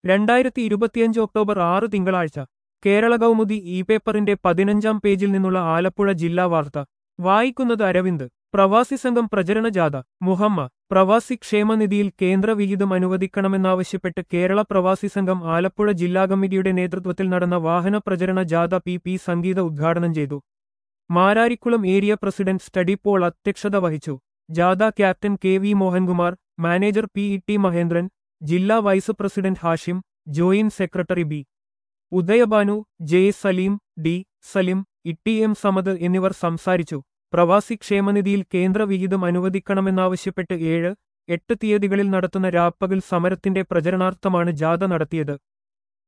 രണ്ടായിരത്തി ഇരുപത്തിയഞ്ച് ഒക്ടോബർ ആറ് തിങ്കളാഴ്ച കേരള കൗമുദി ഇ പേപ്പറിന്റെ പതിനഞ്ചാം പേജിൽ നിന്നുള്ള ആലപ്പുഴ ജില്ലാ വാർത്ത വായിക്കുന്നത് അരവിന്ദ് പ്രവാസി സംഘം പ്രചരണ ജാഥ മുഹമ്മ പ്രവാസി ക്ഷേമനിധിയിൽ കേന്ദ്ര വിഹിതം അനുവദിക്കണമെന്നാവശ്യപ്പെട്ട് കേരള പ്രവാസി സംഘം ആലപ്പുഴ ജില്ലാ കമ്മിറ്റിയുടെ നേതൃത്വത്തിൽ നടന്ന വാഹന പ്രചരണ ജാഥ പി പി സംഗീത ഉദ്ഘാടനം ചെയ്തു മാരാരിക്കുളം ഏരിയ പ്രസിഡന്റ് സ്റ്റഡി പോൾ അധ്യക്ഷത വഹിച്ചു ജാഥ captain K V Mohankumar manager P E T Mahendran ജില്ലാ vice president Hashim joint secretary B Udayabhanu J Saleem D Salim Itty M Samad എന്നിവർ സംസാരിച്ചു പ്രവാസി ക്ഷേമനിധിയിൽ കേന്ദ്ര വിഹിതം അനുവദിക്കണമെന്നാവശ്യപ്പെട്ട് ഏഴ് എട്ട് തീയതികളിൽ നടത്തുന്ന രാപ്പകൽ സമരത്തിന്റെ പ്രചരണാർത്ഥമാണ് ജാഥ നടത്തിയത്